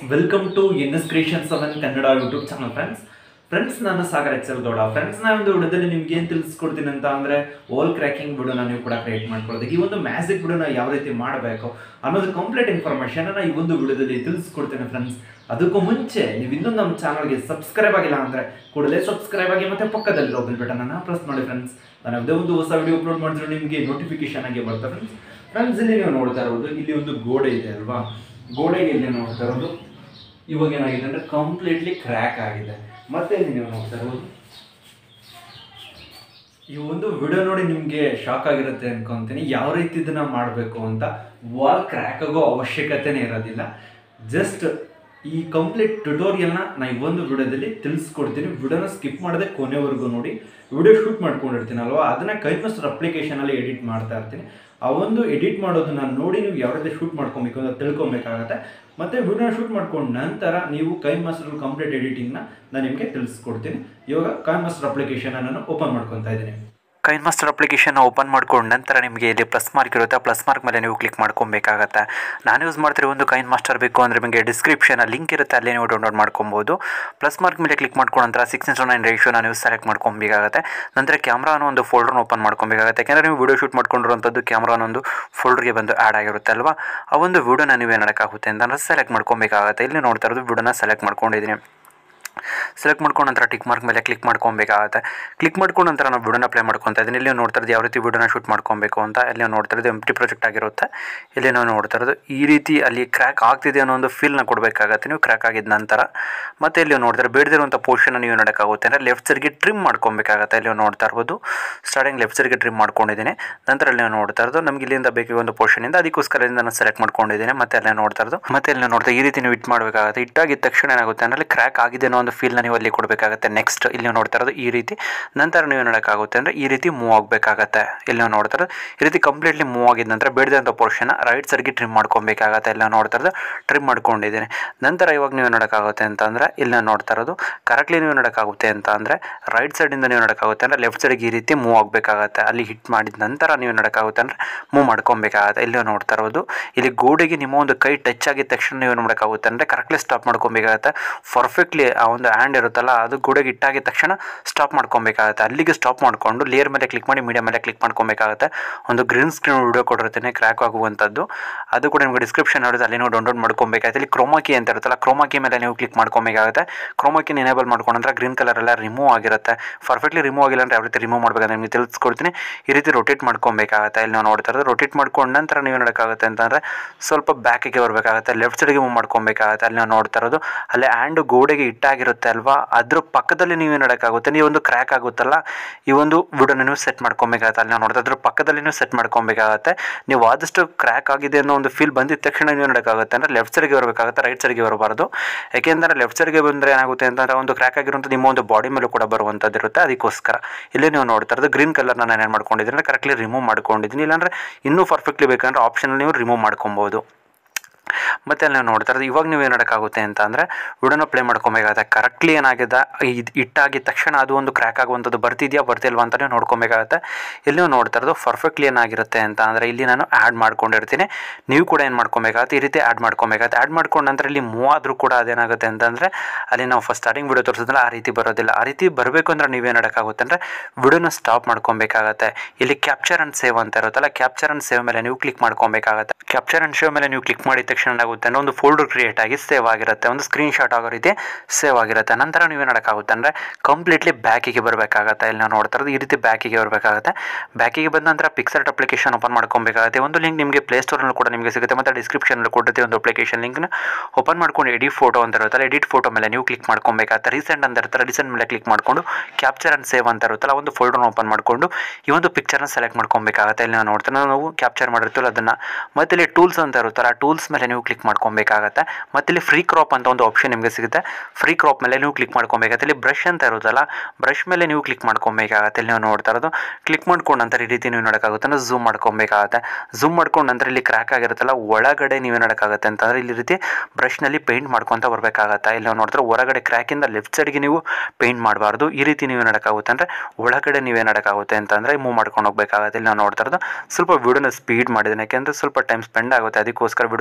welcome to N S creation seven Kannada YouTube channel friends friends ನಾನು Sagar H L Gowda friends ನಾನು ಒಂದು ವಿಡಿಯೋದಲ್ಲಿ ನಿಮ್ಗೆ ಏನು ತಿಳಿಸ್ಕೊಡ್ತೀನಿ ಅಂತ ಅಂದರೆ ಓಲ್ ಕ್ರ್ಯಾಕಿಂಗ್ ವಿಡಿಯೋನ ನೀವು ಕೂಡ ಕ್ರಿಯೇಟ್ ಮಾಡ್ಕೊಳ್ಳೋದು ಈ ಒಂದು ಮ್ಯಾಜಿಕ್ ವಿಡಿಯೋನ ಯಾವ ರೀತಿ ಮಾಡಬೇಕು ಅನ್ನೋದು ಕಂಪ್ಲೀಟ್ ಇನ್ಫಾರ್ಮೇಷನ್ ಈ ಒಂದು ವಿಡಿಯೋದಲ್ಲಿ ತಿಳಿಸ್ಕೊಡ್ತೀನಿ ಫ್ರೆಂಡ್ಸ್ ಅದಕ್ಕೂ ಮುಂಚೆ ನೀವು ಇನ್ನೂ ನಮ್ಮ ಚಾನಲ್ಗೆ ಸಬ್ಸ್ಕ್ರೈಬ್ ಆಗಿಲ್ಲ ಅಂದರೆ ಕೂಡಲೇ ಸಬ್ಸ್ಕ್ರೈಬ್ ಆಗಿ ಮತ್ತೆ ಪಕ್ಕದಲ್ಲಿರೋ ಬೆಲ್ ಬಟನನ್ನು ಪ್ರೆಸ್ ಮಾಡಿ ಫ್ರೆಂಡ್ಸ್ ನಾನು ಯಾವುದೇ ಒಂದು ಹೊಸ ವಿಡಿಯೋ ಅಪ್ಲೋಡ್ ಮಾಡಿದ್ರೆ ನಿಮಗೆ ನೋಟಿಫಿಕೇಶನ್ ಆಗಿ ಬರುತ್ತೆ ಫ್ರೆಂಡ್ಸ್ ಫ್ರೆಂಡ್ಸ್ ಇಲ್ಲಿ ನೀವು ನೋಡ್ತಾ ಇರೋದು ಇಲ್ಲಿ ಒಂದು ಗೋಡೆ ಇದೆ ಅಲ್ವಾ ಗೋಡೆಗೆ ಇಲ್ಲಿ ನೋಡ್ತಾ ಇರೋದು ಇವಾಗ ಏನಾಗಿದೆ ಅಂದರೆ ಕಂಪ್ಲೀಟ್ಲಿ ಕ್ರ್ಯಾಕ್ ಆಗಿದೆ ಮತ್ತೆ ಇಲ್ಲಿ ನೀವು ನೋಡ್ತಾ ಇರೋದು ಈ ಒಂದು ವಿಡಿಯೋ ನೋಡಿ ನಿಮಗೆ ಶಾಕ್ ಆಗಿರುತ್ತೆ ಅನ್ಕೊಂತೀನಿ ಯಾವ ರೀತಿ ಇದನ್ನ ಮಾಡಬೇಕು ಅಂತ ವಾಲ್ ಕ್ರ್ಯಾಕ್ ಆಗೋ ಅವಶ್ಯಕತೆನೇ ಇರೋದಿಲ್ಲ ಜಸ್ಟ್ ಈ ಕಂಪ್ಲೀಟ್ ಟ್ಯುಟೋರಿಯಲ್ನ ನಾ ಈ ಒಂದು ವಿಡಿಯೋದಲ್ಲಿ ತಿಳಿಸ್ಕೊಡ್ತೀನಿ ವಿಡಿಯೋನ ಸ್ಕಿಪ್ ಮಾಡದೆ ಕೊನೆವರೆಗೂ ನೋಡಿ ವಿಡಿಯೋ ಶೂಟ್ ಮಾಡ್ಕೊಂಡಿರ್ತೀನಿ ಅಲ್ವಾ ಅದನ್ನ ಕೈ ಮಾಸ್ಟರ್ ಅಪ್ಲಿಕೇಶನಲ್ಲಿ ಎಡಿಟ್ ಮಾಡ್ತಾ ಇರ್ತೀನಿ ಆ ಒಂದು ಎಡಿಟ್ ಮಾಡೋದನ್ನ ನೋಡಿ ನೀವು ಯಾವ ರೀತಿ ಶೂಟ್ ಮಾಡ್ಕೊಬೇಕು ಅಂತ ತಿಳ್ಕೊಬೇಕಾಗತ್ತೆ ಮತ್ತೆ ವಿಡಿಯೋ ಶೂಟ್ ಮಾಡ್ಕೊಂಡ ನಂತರ ನೀವು ಕೈ ಮಾಸ್ಟರ್ ಕಂಪ್ಲೀಟ್ ಎಡಿಟಿಂಗ್ನ ನಾನು ನಿಮಗೆ ತಿಳಿಸ್ಕೊಡ್ತೀನಿ ಇವಾಗ ಕೈ ಮಾಸ್ಟರ್ ಅಪ್ಲಿಕೇಶನ್ ನಾನು ಓಪನ್ ಮಾಡ್ಕೊತಾ ಇದ್ದೀನಿ ಕೈನ್ ಮಾಸ್ಟರ್ ಅಪ್ಲಿಕೇಶನ್ ಓಪನ್ ಮಾಡ್ಕೊಂಡು ನಂತರ ನಿಮಗೆ ಇಲ್ಲಿ ಪ್ಲಸ್ ಮಾರ್ಕ್ ಇರುತ್ತೆ ಪ್ಲಸ್ ಮಾರ್ಕ್ ಮೇಲೆ ನೀವು ಕ್ಲಿಕ್ ಮಾಡ್ಕೊಬೇಕಾಗತ್ತೆ ನಾನು ಯೂಸ್ ಮಾಡ್ತಿರೋ ಒಂದು ಕೈನ್ ಮಾಸ್ಟರ್ ಬೇಕು ಅಂದರೆ ನಿಮಗೆ ಡಿಸ್ಕ್ರಿಪ್ಷನ್ ಲಿಂಕ್ ಇರುತ್ತೆ ಅಲ್ಲಿ ನೀವು ಡೌನ್ಲೋಡ್ ಮಾಡ್ಕೊಬೋದು ಪ್ಲಸ್ ಮಾರ್ಕ್ ಮೇಲೆ ಕ್ಲಿಕ್ ಮಾಡ್ಕೊಂಡು ನಂತರ ಸಿಕ್ಸ್ ಇಂಟು ನೈನ್ ರೇಷಿಯೋನ ನೀವು ಸೆಲೆಕ್ಟ್ ಮಾಡ್ಕೊಬೇಕಾಗತ್ತೆ ನಂತರ ಕ್ಯಾಮ್ರಾನ ಒಂದು ಫೋಲ್ಡರ್ನ ಓಪನ್ ಮಾಡ್ಕೊಬೇಕಾಗತ್ತೆ ಯಾಕೆಂದರೆ ನೀವು ವಿಡಿಯೋ ಶೂಟ್ ಮಾಡ್ಕೊಂಡಿರುವಂಥದ್ದು ಕ್ಯಾಮ್ರಾನ ಒಂದು ಫೋಲ್ಡರ್ಗೆ ಬಂದು ಆ್ಯಡ್ ಆಗಿರುತ್ತೆ ಅಲ್ವಾ ಆ ಒಂದು ವಿಡಿಯೋನ ನೀವೇ ಮಾಡೋಕ್ಕಾಗುತ್ತೆ ಅಂತಂದ್ರೆ ಸೆಲೆಕ್ಟ್ ಮಾಡ್ಕೊಬೇಕಾಗತ್ತೆ ಇಲ್ಲಿ ನೋಡ್ತಾ ಇರೋದು ವಿಡಿಯೋನ ಸೆಲೆಕ್ಟ್ ಮಾಡ್ಕೊಂಡಿದ್ದೀನಿ ಸೆಲೆಕ್ಟ್ ಮಾಡ್ಕೊಂಡು ನಂತರ ಟಿಕ್ ಮಾರ್ಕ್ ಮೇಲೆ ಕ್ಲಿಕ್ ಮಾಡ್ಕೊಬೇಕಾಗತ್ತೆ ಕ್ಲಿಕ್ ಮಾಡ್ಕೊಂಡು ನಂತರ ನಾವು ವಿಡಿಯೋನ ಪ್ಲೇ ಮಾಡ್ಕೊತಾ ಇದ್ದೀನಿ ಇಲ್ಲಿ ನೋಡ್ತಾ ಇರೋದು ಯಾವ ರೀತಿ ವಿಡಿಯೋನ ಶೂಟ್ ಮಾಡ್ಕೊಬೇಕು ಅಂತ ಇಲ್ಲಿ ನಾವು ನೋಡ್ತಾ ಇರೋದು ಎಂಟಿ ಪ್ರಾಜೆಕ್ಟ್ ಆಗಿರುತ್ತೆ ಇಲ್ಲಿ ನಾವು ನೋಡ್ತಾ ಇರೋದು ಈ ರೀತಿ ಅಲ್ಲಿ ಕ್ರ್ಯಾಕ್ ಆಗ್ತಿದೆ ಅನ್ನೋ ಒಂದು ಫೀಲ್ನ ಕೊಡಬೇಕಾಗತ್ತೆ ನೀವು ಕ್ರ್ಯಾಕ್ ಆಗಿದ ನಂತರ ಮತ್ತೆ ಇಲ್ಲಿ ನೋಡ್ತಾರೆ ಬೇಡದಿರುವಂಥ ಪೋರ್ಷನ್ ನೀವು ನೋಡೋಕ್ಕಾಗುತ್ತೆ ಅಂದರೆ ಲೆಫ್ಟ್ ಸೈಡ್ಗೆ ಟ್ರಿಮ್ ಮಾಡ್ಕೊಬೇಕಾಗತ್ತೆ ಇಲ್ಲಿ ನೋಡ್ತಾ ಇರ್ಬೋದು ಸ್ಟಾರ್ಟಿಂಗ್ ಲೆಫ್ಟ್ ಸೈಡ್ಗೆ ಟ್ರಿಮ್ ಮಾಡ್ಕೊಂಡಿದ್ದೀನಿ ನಂತರ ಇಲ್ಲಿ ನಾವು ನೋಡ್ತಾ ಇರೋದು ನಮ್ಗೆ ಇಲ್ಲಿಂದ ಬೇಕಾಗಿ ಒಂದು ಪೋರ್ಷನಿಂದ ಅದಕ್ಕೋಸ್ಕರ ಇಲ್ಲಿಂದ ನಾನು ಸೆಲೆಕ್ಟ್ ಮಾಡ್ಕೊಂಡಿದ್ದೀನಿ ಮತ್ತೆ ಅಲ್ಲಿ ನೋಡ್ತಾ ಇರೋದು ಮತ್ತೆ ಇಲ್ಲಿ ನೋಡ್ತಾ ಈ ರೀತಿ ನೀವು ಇಟ್ ಮಾಡಬೇಕಾಗುತ್ತೆ ಇಟ್ಟಾಗಿದ್ದ ತಕ್ಷಣ ಏನಾಗುತ್ತೆ ಅಂದರೆ ಕ್ರ್ಯಾಕ್ ಆಗಿದೆ ಅನ್ನೋ ಒಂದು ಫೀಲ್ನ ನೀವು ಅಲ್ಲಿ ಕೊಡಬೇಕಾಗುತ್ತೆ ನೆಕ್ಸ್ಟ್ ಇಲ್ಲಿ ನೀವು ನೋಡ್ತಾ ಇರೋದು ಈ ರೀತಿ ನಂತರ ನೀವು ನೋಡೋಕ್ಕಾಗುತ್ತೆ ಅಂದರೆ ಈ ರೀತಿ ಮೂವ್ ಆಗಬೇಕಾಗತ್ತೆ ಇಲ್ಲಿ ನಾವು ನೋಡ್ತಾ ಇರೋದು ಈ ರೀತಿ ಕಂಪ್ಲೀಟ್ಲಿ ಮೂವ್ ಆಗಿದ ನಂತರ ಬೇಡದಂಥ ಪೋರ್ಷನ್ ರೈಟ್ ಸೈಡ್ಗೆ ಟ್ರಿಮ್ ಮಾಡ್ಕೊಬೇಕಾಗತ್ತೆ ಇಲ್ಲಿ ನಾವು ನೋಡ್ತಾ ಇರೋದು ಟ್ರಿಮ್ ಮಾಡ್ಕೊಂಡಿದ್ದೀನಿ ನಂತರ ಇವಾಗ ನೀವು ನೋಡೋಕ್ಕಾಗುತ್ತೆ ಅಂತಂದರೆ ಇಲ್ಲಿ ನಾವು ನೋಡ್ತಾ ಇರೋದು ಕರೆಕ್ಟ್ಲಿ ನೀವು ನೋಡೋಕ್ಕಾಗುತ್ತೆ ಅಂತ ಅಂದರೆ ರೈಟ್ ಸೈಡಿಂದ ನೀವು ನೋಡೋಕ್ಕಾಗುತ್ತೆ ಅಂದರೆ ಲೆಫ್ಟ್ ಸೈಡ್ಗೆ ಈ ರೀತಿ ಮೂವ್ ಆಗಬೇಕಾಗತ್ತೆ ಅಲ್ಲಿ ಹಿಟ್ ಮಾಡಿದ ನಂತರ ನೀವು ನೋಡೋಕ್ಕಾಗುತ್ತೆ ಅಂದರೆ ಮೂವ್ ಮಾಡ್ಕೊಬೇಕಾಗತ್ತೆ ಇಲ್ಲಿ ನೀವು ನೋಡ್ತಾ ಇರೋದು ಇಲ್ಲಿ ಗೋಡೆಗೆ ನಿಮ್ಮ ಒಂದು ಕೈ ಟಚ್ ಆಗಿದ ತಕ್ಷಣ ನೀವು ನೋಡೋಕ್ಕಾಗುತ್ತೆ ಅಂದರೆ ಕರೆಕ್ಟ್ಲಿ ಸ್ಟಾಪ್ ಮಾಡ್ಕೊಬೇಕಾಗತ್ತೆ ಪರ್ಫೆಕ್ಟ್ಲಿ ಆ ಒಂದು ಹ್ಯಾಂಡ್ ಇರುತ್ತಲ್ಲ ಅದು ಗೋಡೆಗೆ ಇಟ್ಟಾಗಿದ ತಕ್ಷಣ ಸ್ಟಾಪ್ ಮಾಡ್ಕೊಬೇಕಾಗತ್ತೆ ಅಲ್ಲಿಗೆ ಸ್ಟಾಪ್ ಮಾಡಿಕೊಂಡು ಲೇಯರ್ ಮೇಲೆ ಕ್ಲಿಕ್ ಮಾಡಿ ಮೀಡಿಯಾ ಮೇಲೆ ಕ್ಲಿಕ್ ಮಾಡ್ಕೊಬೇಕಾಗತ್ತೆ ಒಂದು ಗ್ರೀನ್ ಸ್ಕ್ರೀನ್ ವಿಡಿಯೋ ಕೊಟ್ಟಿರ್ತೀನಿ ಕ್ರ್ಯಾಕ್ ಆಗುವಂಥದ್ದು ಅದು ಕೂಡ ನಿಮಗೆ ಡಿಸ್ಕ್ರಿಪ್ಷನ್ ನೋಡಿದ್ರೆ ಅಲ್ಲಿ ನೀವು ಡೌನ್ಲೋಡ್ ಮಾಡ್ಕೊಬೇಕಾಗುತ್ತೆ ಇಲ್ಲಿ ಕ್ರೋಮಾಕಿ ಅಂತ ಇರುತ್ತಲ್ಲ ಕ್ರೋಮಾಕಿ ಮೇಲೆ ನೀವು ಕ್ಲಿಕ್ ಮಾಡ್ಕೊಬೇಕಾಗುತ್ತೆ ಕ್ರೋಮಾಕಿನ ಎನೇಬಲ್ ಮಾಡ್ಕೊಂಡ್ರೆ ಗ್ರೀನ್ ಕಲರ್ ಎಲ್ಲ ರಿಮೂವ್ ಆಗಿರುತ್ತೆ ಪರ್ಫೆಕ್ಟ್ಲಿ ರಿಮೂವ್ ಆಗಿಲ್ಲ ಅಂದರೆ ಯಾವ ರೀತಿ ರಿಮೂವ್ ಮಾಡಬೇಕಂತ ನಿಮಗೆ ತಿಳಿಸ್ಕೊಡ್ತೀನಿ ಈ ರೀತಿ ರೊಟೇಟ್ ಮಾಡ್ಕೊಬೇಕಾಗುತ್ತೆ ಇಲ್ಲಿ ನಾವು ನೋಡ್ತಾ ಇರೋದು ರೊಟೇಟ್ ಮಾಡ್ಕೊಂಡ ನಂತರ ನೀವು ನೋಡೋಕ್ಕಾಗುತ್ತೆ ಅಂತಂದರೆ ಸ್ವಲ್ಪ ಬ್ಯಾಕಿಗೆ ಬರಬೇಕಾಗುತ್ತೆ ಲೆಫ್ಟ್ ಸೈಡ್ಗೆ ಮೂವ್ ಮಾಡ್ಕೊಬೇಕಾಗುತ್ತೆ ಅಲ್ಲಿ ನಾವು ನೋಡ್ತಾ ಇರೋದು ಅಲ್ಲಿ ಹ್ಯಾಂಡ್ ಗೋಡೆಗೆ ಇಟ್ಟಾಗಿರುತ್ತೆ ಅಲ್ವಾ ಅದ್ರ ಪಕ್ಕದಲ್ಲಿ ನೀವು ನೋಡೋಕ್ಕಾಗುತ್ತೆ ನೀವು ಒಂದು ಕ್ರ್ಯಾಕ್ ಆಗುತ್ತಲ್ಲ ಈ ಒಂದು ವಿಡಿಯೋನ ನೀವು ಸೆಟ್ ಮಾಡ್ಕೊಬೇಕಾಗುತ್ತೆ ಅಲ್ಲಿ ನಾವು ನೋಡ್ತಾ ಅದ್ರ ಪಕ್ಕದಲ್ಲಿ ನೀವು ಸೆಟ್ ಮಾಡ್ಕೊಬೇಕಾಗುತ್ತೆ ನೀವು ಆದಷ್ಟು ಕ್ರ್ಯಾಕ್ ಆಗಿದೆ ಅನ್ನೋ ಒಂದು ಫೀಲ್ ಬಂದಿದ ತಕ್ಷಣ ನೀವು ನೋಡೋಕ್ಕಾಗುತ್ತೆ ಅಂದರೆ ಲೆಫ್ಟ್ ಸೈಡ್ಗೆ ಬರಬೇಕಾಗುತ್ತೆ ರೈಟ್ ಸೈಡ್ಗೆ ಬರಬಾರ್ದು ಯಾಕೆಂದರೆ ಲೆಫ್ಟ್ ಸೈಡ್ಗೆ ಬಂದರೆ ಏನಾಗುತ್ತೆ ಅಂತಂದರೆ ಒಂದು ಕ್ರ್ಯಾಕ್ ಆಗಿರುವಂಥದ್ದು ನಿಮ್ಮ ಒಂದು ಬಾಡಿ ಮೇಲೂ ಕೂಡ ಬರುವಂಥದ್ದು ಇರುತ್ತೆ ಅದಕ್ಕೋಸ್ಕರ ಇಲ್ಲಿ ನೀವು ನೋಡ್ತಾ ಇರೋದು ಗ್ರೀನ್ ಕಲರ್ನ ನಾನು ಏನು ಮಾಡ್ಕೊಂಡಿದ್ದೀನಿ ಅಂದರೆ ಕರೆಕ್ಟ್ಲಿ ರಿಮೂವ್ ಮಾಡ್ಕೊಂಡಿದ್ದೀನಿ ಇಲ್ಲಾಂದರೆ ಇನ್ನೂ ಪರ್ಫೆಕ್ಟ್ಲಿ ಬೇಕಂದ್ರೆ ಆಪ್ಷನಲ್ಲಿ ನೀವು ರಿಮೂವ್ ಮಾಡ್ಕೊಬೋದು ಮತ್ತು ಅಲ್ಲಿ ನಾವು ನೋಡ್ತಾ ಇರೋದು ಇವಾಗ ನೀವು ಏನು ಮಾಡೋಕ್ಕಾಗುತ್ತೆ ಅಂತ ಅಂದರೆ ವಿಡಿಯೋನ ಪ್ಲೇ ಮಾಡ್ಕೊಬೇಕಾಗುತ್ತೆ ಕರೆಕ್ಟ್ಲಿ ಏನಾಗಿದೆ ಇದು ಇಟ್ಟಾಗಿದ ತಕ್ಷಣ ಅದು ಒಂದು ಕ್ರ್ಯಾಕ್ ಆಗುವಂಥದ್ದು ಬರ್ತಿದೆಯಾ ಬರ್ತಿಲ್ವಾ ಅಂತ ನೀವು ನೋಡ್ಕೊಬೇಕಾಗತ್ತೆ ಇಲ್ಲಿ ನೀವು ನೋಡ್ತಾ ಇರೋದು ಪರ್ಫೆಕ್ಟ್ಲಿ ಏನಾಗಿರುತ್ತೆ ಅಂತ ಅಂದರೆ ಇಲ್ಲಿ ನಾನು ಆ್ಯಡ್ ಮಾಡ್ಕೊಂಡಿರ್ತೀನಿ ನೀವು ಕೂಡ ಏನು ಮಾಡ್ಕೊಬೇಕಾಗತ್ತೆ ಈ ರೀತಿ ಆ್ಯಡ್ ಮಾಡ್ಕೊಬೇಕಾಗತ್ತೆ ಆ್ಯಡ್ ಮಾಡ್ಕೊಂಡ ನಂತರ ಇಲ್ಲಿ ಮೂವ್ ಆದರೂ ಕೂಡ ಅದೇನಾಗುತ್ತೆ ಅಂತಂದರೆ ಅಲ್ಲಿ ನಾವು ಫಸ್ಟ್ ಸ್ಟಾರ್ಟಿಂಗ್ ವಿಡಿಯೋ ತೋರಿಸಿದ್ರೆ ಆ ರೀತಿ ಬರೋದಿಲ್ಲ ಆ ರೀತಿ ಬರಬೇಕು ಅಂದರೆ ನೀವೇನು ಮಾಡೋಕ್ಕಾಗುತ್ತೆ ಅಂದರೆ ವಿಡಿಯೋನ ಸ್ಟಾಪ್ ಮಾಡ್ಕೊಬೇಕಾಗತ್ತೆ ಇಲ್ಲಿ ಕ್ಯಾಪ್ಚರ್ ಆ್ಯಂಡ್ ಸೇವ್ ಅಂತ ಇರುತ್ತಲ್ಲ ಕ್ಯಾಪ್ಚರ್ ಆ್ಯಂಡ್ ಸೇವ್ ಮೇಲೆ ನೀವು ಕ್ಲಿಕ್ ಮಾಡ್ಕೊಬೇಕಾಗತ್ತೆ ಕ್ಯಾಪ್ಚರ್ ಆ್ಯಂಡ್ ಸೇವ್ ಮೇಲೆ ನೀವು ಕ್ಲಿಕ್ ಮಾಡಿದ ತಕ್ಷಣ ಏನಾಗುತ್ತೆ ಅಂದರೆ ಒಂದು ಫೋಲ್ಡರ್ ಕ್ರಿಯೇಟ್ ಆಗಿ ಸೇವ್ ಆಗಿರುತ್ತೆ ಒಂದು ಸ್ಕ್ರೀನ್ ಶಾಟ್ ಆಗೋ ರೀತಿ ಸೇವ್ ಆಗಿರುತ್ತೆ ನಂತರ ನೀವೇನು ಮಾಡೋಕ್ಕಾಗುತ್ತೆ ಅಂದರೆ ಕಂಪ್ಲೀಟ್ಲಿ ಬ್ಯಾಕಿಗೆ ಬರಬೇಕಾಗತ್ತೆ ಇಲ್ಲಿ ನಾವು ನೋಡ್ತಾ ಇರೋದು ಈ ರೀತಿ ಬ್ಯಾಕಿಗೆ ಬರಬೇಕಾಗುತ್ತೆ ಬ್ಯಾಕಿಗೆ ಬಂದ ನಂತರ ಪಿಕ್ಸರ್ಟ್ ಅಪ್ಲಿಕೇಶನ್ ಓಪನ್ ಮಾಡ್ಕೊಬೇಕಾಗುತ್ತೆ ಒಂದು ಲಿಂಕ್ ನಿಮಗೆ ಪ್ಲೇಸ್ಟೋರ್ನಲ್ಲಿ ಕೂಡ ನಿಮಗೆ ಸಿಗುತ್ತೆ ಮತ್ತು ಡಿಸ್ಕ್ರಿಪ್ಷನಲ್ಲಿ ಕೊಟ್ಟಿರ್ತೀವಿ ಒಂದು ಅಪ್ಲಿಕೇಶನ್ ಲಿಂಕ್ನ ಓಪನ್ ಮಾಡ್ಕೊಂಡು ಎಡಿಟ್ ಫೋಟೋ ಅಂತ ಇರುತ್ತಲ್ಲ ಎಡಿಟ್ ಫೋಟೋ ಮೇಲೆ ನೀವು ಕ್ಲಿಕ್ ಮಾಡ್ಕೊಬೇಕಾಗುತ್ತೆ ರೀಸೆಂಟ್ ಅಂತ ಇರ್ತಾರೆ ರೀಸೆಂಟ್ ಮೇಲೆ ಕ್ಲಿಕ್ ಮಾಡಿಕೊಂಡು ಕ್ಯಾಪ್ಚರ್ ಆ್ಯಂಡ್ ಸೇವ್ ಅಂತ ಇರುತ್ತಲ್ಲ ಒಂದು ಫೋಲ್ಡರ್ನ ಓಪನ್ ಮಾಡಿಕೊಂಡು ಈ ಒಂದು ಪಿಕ್ಚರ್ನ ಸೆಲೆಕ್ಟ್ ಮಾಡ್ಕೊಬೇಕಾಗುತ್ತೆ ಇಲ್ಲಿ ನಾವು ನೋಡ್ತಾ ನಾವು ಕ್ಯಾಪ್ಚರ್ ಮಾಡಿರ್ತೀವಲ್ಲ ಅದನ್ನು ಮತ್ತು ಇಲ್ಲಿ ಟೂಲ್ಸ್ ಅಂತ ಇರುತ್ತಲ್ಲ ಆ ಟೂಲ್ಸ್ ಮೇಲೆ ನೀವು ಕ್ಲಿಕ್ ಮಾಡ್ಕೊಬೇಕಾಗತ್ತೆ ಮತ್ತು ಇಲ್ಲಿ ಫ್ರೀ ಕ್ರಾಪ್ ಅಂತ ಒಂದು ಆಪ್ಷನ್ ನಿಮಗೆ ಸಿಗುತ್ತೆ ಫ್ರೀ ಕ್ರಾಪ್ ಮೇಲೆ ನೀವು ಕ್ಲಿಕ್ ಮಾಡ್ಕೊಬೇಕಾಗತ್ತೆ ಇಲ್ಲಿ ಬ್ರಷ್ ಅಂತ ಇರುತ್ತಲ್ಲ ಬ್ರಷ್ ಮೇಲೆ ನೀವು ಕ್ಲಿಕ್ ಮಾಡ್ಕೊಬೇಕಾಗತ್ತೆ ಇಲ್ಲಿ ನೀವು ನೋಡ್ತಾ ಇರೋದು ಕ್ಲಿಕ್ ಮಾಡ್ಕೊಂಡು ನಂತರ ಈ ರೀತಿ ನೀವು ನೋಡೋಕ್ಕಾಗುತ್ತೆ ಅಂದರೆ ಝೂಮ್ ಮಾಡ್ಕೊಬೇಕಾಗತ್ತೆ ಝೂಮ್ ಮಾಡ್ಕೊಂಡು ನಂತರ ಇಲ್ಲಿ ಕ್ರ್ಯಾಕ್ ಆಗಿರುತ್ತಲ್ಲ ಒಳಗಡೆ ನೀವು ನೋಡೋಕ್ಕಾಗುತ್ತೆ ಅಂತಂದರೆ ಇಲ್ಲಿ ರೀತಿ ಬ್ರಷ್ನಲ್ಲಿ ಪೇಂಟ್ ಮಾಡ್ಕೊತ ಬರಬೇಕಾಗತ್ತೆ ಇಲ್ಲಿ ನಾವು ನೋಡ್ತಾರೆ ಹೊರಗಡೆ ಕ್ರ್ಯಾಕಿಂದ ಲೆಫ್ಟ್ ಸೈಡ್ಗೆ ನೀವು ಪೇಂಟ್ ಮಾಡಬಾರ್ದು ಈ ರೀತಿ ನೀವು ನೋಡೋಕ್ಕಾಗುತ್ತೆ ಅಂದರೆ ಒಳಗಡೆ ನೀವೇ ನೋಡೋಕ್ಕಾಗುತ್ತೆ ಅಂತಂದರೆ ಮೂವ್ ಮಾಡ್ಕೊಂಡು ಹೋಗಬೇಕಾಗತ್ತೆ ಇಲ್ಲಿ ನಾವು ನೋಡ್ತಾ ಇರೋದು ಸ್ವಲ್ಪ ವಿಡಿಯೋನ ಸ್ಪೀಡ್ ಮಾಡಿದ್ದೀನಿ ಯಾಕೆಂದರೆ ಸ್ವಲ್ಪ ಟೈಮ್ ಸ್ಪೆಂಡ್ ಆಗುತ್ತೆ ಅದಕ್ಕೋಸ್ಕರ ವಿಡಿಯೋ ಲೆಂತ್ ಆಗುತ್ತೆ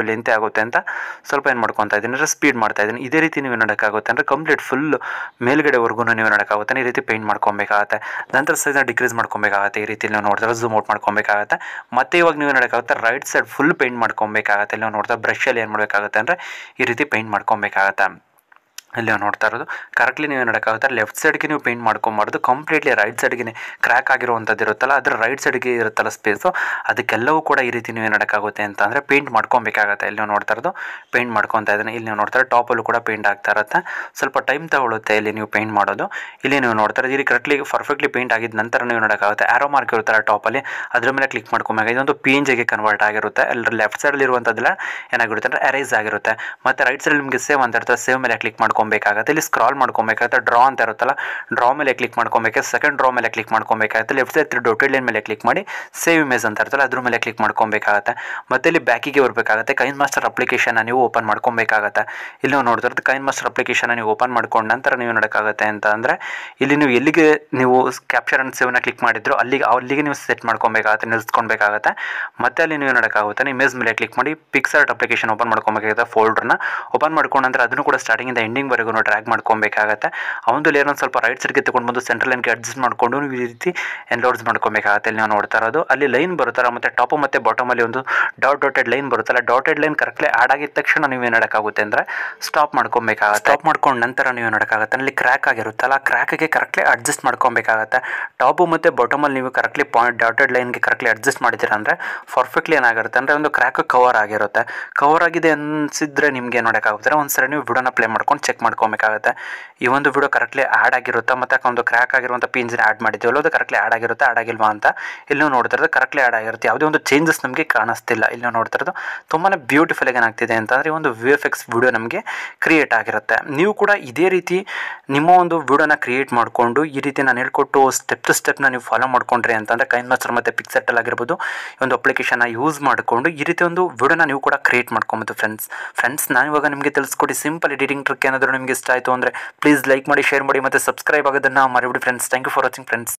ಮಾಡೋಕ್ಕಾಗುತ್ತೆ ಅಂತ ಸ್ವಲ್ಪ ಏನು ಮಾಡ್ಕೊತಾ ಇದ್ದೀನಿ ಅಂದರೆ ಸ್ಪೀಡ್ ಮಾಡ್ತಾ ಇದ್ದೀನಿ ಇದೇ ರೀತಿ ನೀವು ನೋಡೋಕ್ಕಾಗುತ್ತೆ ಅಂದರೆ ಕಂಪ್ಲೀಟ್ ಫುಲ್ ಮೇಲ್ಗಡೆವರೆಗೂ ನೀವು ನೋಡೋಕ್ಕಾಗುತ್ತೆ ಈ ರೀತಿ ಪೇಂಟ್ ಮಾಡ್ಕೊಬೇಕಾಗತ್ತೆ ನಂತರ ಸೈಜ್ನ ಡಿಕ್ರೀಸ್ ಮಾಡ್ಕೊಬೇಕಾಗತ್ತೆ ಈ ರೀತಿ ನೀವು ನೋಡ್ತಾರೆ ಝೂಮ್ ಔಟ್ ಮಾಡ್ಕೊಬೇಕಾಗತ್ತೆ ಮತ್ತೆ ಇವಾಗ ನೀವು ನೋಡೋಕ್ಕಾಗುತ್ತೆ ರೈಟ್ ಸೈಡ್ ಫುಲ್ ಪೇಂಟ್ ಮಾಡ್ಕೊಬೇಕಾಗತ್ತೆ ಇಲ್ಲಿ ನಾವು ನೋಡ್ತಾ ಬ್ರಷಲ್ಲಿ ಏನು ಮಾಡಬೇಕಾಗುತ್ತೆ ಅಂದರೆ ಈ ರೀತಿ ಪೇಂಟ್ ಮಾಡ್ಕೊಬೇಕಾಗತ್ತೆ ಇಲ್ಲಿ ನೀವು ನೋಡ್ತಾ ಇರೋದು ಕರೆಕ್ಟ್ಲಿ ನೀವು ನೋಡೋಕ್ಕಾಗುತ್ತೆ ಲೆಫ್ಟ್ ಸೈಡ್ಗೆ ನೀವು ಪೇಂಟ್ ಮಾಡ್ಕೊಂಬಾರ್ದು ಕಂಪ್ಲೀಟ್ಲಿ ರೈಟ್ ಸೈಡ್ಗೆ ಕ್ರ್ಯಾಕ್ ಆಗಿರುವಂಥದ್ದು ಇರುತ್ತಲ್ಲ ಅದ್ರ ರೈಟ್ ಸೈಡ್ಗೆ ಇರುತ್ತಲ್ಲ ಸ್ಪೇಸು ಅದಕ್ಕೆಲ್ಲವೂ ಕೂಡ ಈ ರೀತಿ ನೀವು ನೋಡೋಕ್ಕಾಗುತ್ತೆ ಅಂತ ಅಂದರೆ ಪೇಂಟ್ ಮಾಡ್ಕೊಬೇಕಾಗತ್ತೆ ಇಲ್ಲಿ ನೀವು ನೋಡ್ತಾ ಇರೋದು ಪೇಂಟ್ ಮಾಡ್ಕೊತಾ ಇದ್ದೀನಿ ಇಲ್ಲಿ ನೀವು ನೋಡ್ತಾರೆ ಟಾಪಲ್ಲೂ ಕೂಡ ಪೇಂಟ್ ಆಗ್ತಾ ಇರುತ್ತೆ ಸ್ವಲ್ಪ ಟೈಮ್ ತಗೊಳುತ್ತೆ ಇಲ್ಲಿ ನೀವು ಪೇಂಟ್ ಮಾಡೋದು ಇಲ್ಲಿ ನೀವು ನೋಡ್ತಾ ಇರೋದು ಇಲ್ಲಿ ಕರೆಕ್ಟ್ಲಿ ಪರ್ಫೆಕ್ಟ್ಲಿ ಪೇಂಟ್ ಆಗಿದ ನಂತರ ನೀವು ನೋಡೋಕ್ಕಾಗುತ್ತೆ ಆರೋ ಮಾರ್ಕ್ ಇರುತ್ತಲ್ಲ ಟಾಪಲ್ಲಿ ಅದ್ರ ಮೇಲೆ ಕ್ಲಿಕ್ ಮಾಡ್ಕೊಬೇಕು ಇದೊಂದು ಪಿ ಎನ್ ಜಿಗೆ ಕನ್ವರ್ಟ್ ಆಗಿರುತ್ತೆ ಅಲ್ಲಿ ಲೆಫ್ಟ್ ಸೈಡಲ್ಲಿ ಇರುವಂಥದ್ದೆಲ್ಲ ಏನಾಗಿರುತ್ತೆ ಅಂದರೆ ಅರೈಸ್ ಆಗಿರುತ್ತೆ ಮತ್ತು ರೈಟ್ ಸೈಡ್ ನಿಮಗೆ ಸೇವ್ ಅಂತ ಇರುತ್ತೆ ಸೇವ್ ಮೇಲೆ ಕ್ಲಿಕ್ ಮಾಡ್ಕೊಬೇಕಾಗತ್ತೆ ಇಲ್ಲಿ ಸ್ಕ್ರಾಲ್ ಮಾಡ್ಕೊಬೇಕಾಗುತ್ತೆ ಡ್ರಾ ಅಂತ ಇರುತ್ತಲ್ಲ ಡ್ರಾ ಮೇಲೆ ಕ್ಲಿಕ್ ಮಾಡ್ಕೊಬೇಕಾಗುತ್ತೆ ಸೆಕೆಂಡ್ ಡ್ರಾ ಮೇಲೆ ಕ್ಲಿಕ್ ಮಾಡ್ಕೊಬೇಕಾಗುತ್ತೆ ಲೆಫ್ಟ್ ಸೈಡ್ ಡೊಟೆಡ್ ಲೈನ್ ಮೇಲೆ ಕ್ಲಿಕ್ ಮಾಡಿ ಸೇವ್ ಇಮೇಜ್ ಅಂತ ಇರುತ್ತಲ್ಲ ಅದ್ರ ಮೇಲೆ ಕ್ಲಿಕ್ ಮಾಡ್ಕೊಬೇಕಾಗತ್ತೆ ಮತ್ತೆ ಇಲ್ಲಿ ಬ್ಯಾಕಿಗೆ ಬರಬೇಕಾಗುತ್ತೆ ಕೈನ್ ಮಾಸ್ಟರ್ ಅಪ್ಲಿಕೇಶನ್ ನೀವು ಓಪನ್ ಮಾಡ್ಕೊಬೇಕಾಗತ್ತೆ ಇಲ್ಲಿ ನೀವು ನೋಡ್ತಾ ಇರೋದು ಕೈನ್ ಮಾಸ್ಟರ್ ಅಪ್ಲಿಕೇಶನ್ ನೀವು ಓಪನ್ ಮಾಡ್ಕೊಂಡ ನಂತರ ನೀವು ನೋಡೋಕ್ಕಾಗುತ್ತೆ ಅಂತ ಅಂದರೆ ಇಲ್ಲಿ ನೀವು ಎಲ್ಲಿಗೆ ನೀವು ಕ್ಯಾಪ್ಚರ್ ಅಂಡ್ ಸೇವ್ನ ಕ್ಲಿಕ್ ಮಾಡಿದ್ರು ಅಲ್ಲಿಗೆ ಅಲ್ಲಿಗೆ ನೀವು ಸೆಟ್ ಮಾಡ್ಕೊಬೇಕಾಗತ್ತೆ ನಿಲ್ಲಿಸ್ಕೊಬೇಕಾಗತ್ತೆ ಮತ್ತೆ ಅಲ್ಲಿ ನೀವು ನೋಡೋಕ್ಕಾಗುತ್ತೆ ಇಮೇಜ್ ಮೇಲೆ ಕ್ಲಿಕ್ ಮಾಡಿ ಪಿಕ್ಸರ್ಟ್ ಅಪ್ಲಿಕೇಶನ್ ಓಪನ್ ಮಾಡ್ಕೊಬೇಕಾಗುತ್ತೆ ಫೋಲ್ಡರ್ನ ಓಪನ್ ಮಾಡ್ಕೊಂಡ ನಂತರ ಅದನ್ನು ಕೂಡ ಸ್ಟಾರ್ಟಿಂಗಿಂದ ಎಂಡಿಂಗ್ವರೆಗೂ ಡ್ರ್ಯಾಗ್ ಮಾಡ್ಕೊಬೇಕಾಗತ್ತೆ ಅವನು ಲೇಯರ್ ಒಂದು ಸ್ವಲ್ಪ ರೈಟ್ ಸೈಡ್ಗೆ ತಗೊಂಡು ಬಂದು ಸೆಂಟ್ರಲ್ ಲೈನ್ಗೆ ಅಡ್ಜಸ್ಟ್ ಮಾಡಿಕೊಂಡು ನೀವು ಈ ರೀತಿ ಎನ್ಲೋಡ್ಸ್ ಮಾಡ್ಕೊಬೇಕಾಗತ್ತೆ ಇಲ್ಲಿ ನಾವು ನೋಡ್ತಾ ಇರೋದು ಅಲ್ಲಿ ಲೈನ್ ಬರುತ್ತಲ್ಲ ಮತ್ತು ಟಾಪು ಮತ್ತು ಬಾಟಮಲ್ಲಿ ಒಂದು ಡಾಟ್ ಡಾಟೆಡ್ ಲೈನ್ ಬರುತ್ತಲ್ಲ ಡಾಟೆಡ್ ಲೈನ್ ಕರೆಕ್ಟ್ಲಿ ಆಡ್ ಆಗಿದ ತಕ್ಷಣ ನೀವು ಏನು ಮಾಡೋಕ್ಕಾಗುತ್ತೆ ಅಂದರೆ ಸ್ಟಾಪ್ ಮಾಡ್ಕೊಬೇಕಾಗತ್ತೆ ಸ್ಟಾಪ್ ಮಾಡ್ಕೊಂಡು ನಂತರ ನೀವು ನೋಡೋಕ್ಕಾಗತ್ತೆ ಅಲ್ಲಿ ಕ್ರ್ಯಾಕ್ ಆಗಿರುತ್ತಲ್ಲ ಕ್ರ್ಯಾಕಿಗೆ ಕರೆಕ್ಟ್ಲಿ ಅಡ್ಜಸ್ಟ್ ಮಾಡ್ಕೊಬೇಕಾಗತ್ತೆ ಟಾಪು ಮತ್ತು ಬಾಟಮಲ್ಲಿ ನೀವು ಕರೆಕ್ಟ್ಲಿ ಪಾಯಿಂಟ್ ಡಾಟೆಡ್ ಲೈನ್ಗೆ ಕರೆಕ್ಟ್ಲಿ ಅಡ್ಜಸ್ಟ್ ಮಾಡಿದ್ದೀರಾ ಅಂದರೆ ಪರ್ಫೆಕ್ಟ್ಲಿ ಏನಾಗಿರುತ್ತೆ ಅಂದರೆ ಒಂದು ಕ್ರ್ಯಾಕ್ ಕವರ್ ಆಗಿರುತ್ತೆ ಕವರ್ ಆಗಿದೆ ಅನಿಸಿದ್ರೆ ನಿಮ್ಗೆ ಏನು ಮಾಡೋಕ್ಕಾಗುತ್ತೆ ಒಂದು ಸರಿ ನೀವು ವಿಡಿಯೋನ ಪ್ಲೇ ಮಾಡ್ಕೊಂಡು ಚೆಕ್ ಮಾಡ್ಕೊಬೇಕಾಗುತ್ತೆ ಈ ಒಂದು ವಿಡಿಯೋ ಕರೆಕ್ಟ್ಲಿ ಆ್ಯಡ್ ಆಗಿರುತ್ತಾ ಮತ್ತು ಒಂದು ಕ್ರ್ಯಾಕ್ ಆಗಿರುವಂಥ ಪಿಂಜಿನ ಆ್ಯಡ್ ಮಾಡಿದ್ದೀವಲ್ಲ ಅದು ಕರೆಕ್ಟ್ಲಿ ಆ್ಯಡ್ ಆಗಿರುತ್ತೆ ಆ್ಯಡ್ ಆಗಿಲ್ವಾ ಅಂತ ಇಲ್ಲಿ ನೀವು ನೋಡ್ತಾ ಇರೋದು ಕರೆಕ್ಟ್ಲಿ ಆ್ಯಡ್ ಆಗಿರುತ್ತೆ ಯಾವುದೇ ಒಂದು ಚೇಂಜಸ್ ನಮಗೆ ಕಾಣಿಸ್ತಿಲ್ಲ ಇಲ್ಲಿ ನಾವು ನೋಡ್ತಾ ಇರೋದು ತುಂಬಾ ಬ್ಯೂಟಿಫುಲ್ ಆಗಿ ಏನಾಗ್ತಿದೆ ಅಂತಂದರೆ ಒಂದು ವಿ ಎಫ್ ಎಕ್ಸ್ ವಿಡಿಯೋ ನಮಗೆ ಕ್ರಿಯೇಟ್ ಆಗಿರುತ್ತೆ ನೀವು ಕೂಡ ಇದೇ ರೀತಿ ನಿಮ್ಮ ಒಂದು ವಿಡಿಯೋನ ಕ್ರಿಯೇಟ್ ಮಾಡಿಕೊಂಡು ಈ ರೀತಿ ನಾನು ಹೇಳ್ಕೊಟ್ಟು ಸ್ಟೆಪ್ ಟು ಸ್ಟೆಪ್ನ ನೀವು ಫಾಲೋ ಮಾಡ್ಕೊಂಡ್ರಿ ಅಂತಂದರೆ ಕೈನ್ ಮಾಸ್ಟರ್ ಮತ್ತು ಪಿಕ್ಸೆಟ್ಟಲ್ ಆಗಿರ್ಬೋದು ಈ ಒಂದು ಅಪ್ಲಿಕೇಶನ್ನ ಯೂಸ್ ಮಾಡಿಕೊಂಡು ಈ ರೀತಿ ಒಂದು ವಿಡಿಯೋನ ನೀವು ಕೂಡ ಕ್ರಿಯೇಟ್ ಮಾಡ್ಕೊಬೋದು ಫ್ರೆಂಡ್ಸ್ ಫ್ರೆಂಡ್ಸ್ ನಾನು ಇವಾಗ ನಿಮಗೆ ತಿಳಿಸ್ಕೊಡಿ ಸಿಂಪಲ್ ಎಡಿಟಿಂಗ್ ಟ್ರಿಕ್ ಏನಾದರೂ ನಿಮಗೆ ಇಷ್ಟ ಆಯಿತು ಅಂದರೆ ಪ್ಲೀಸ್ ಲೈಕ್ ಮಾಡಿ ಶೇರ್ ಮಾಡಿ ಮತ್ತು ಸಬ್ಸ್ಕ್ರೈಬ್ ಆಗೋದನ್ನು ಮರಿಬಿಡಿ friends thank you for watching friends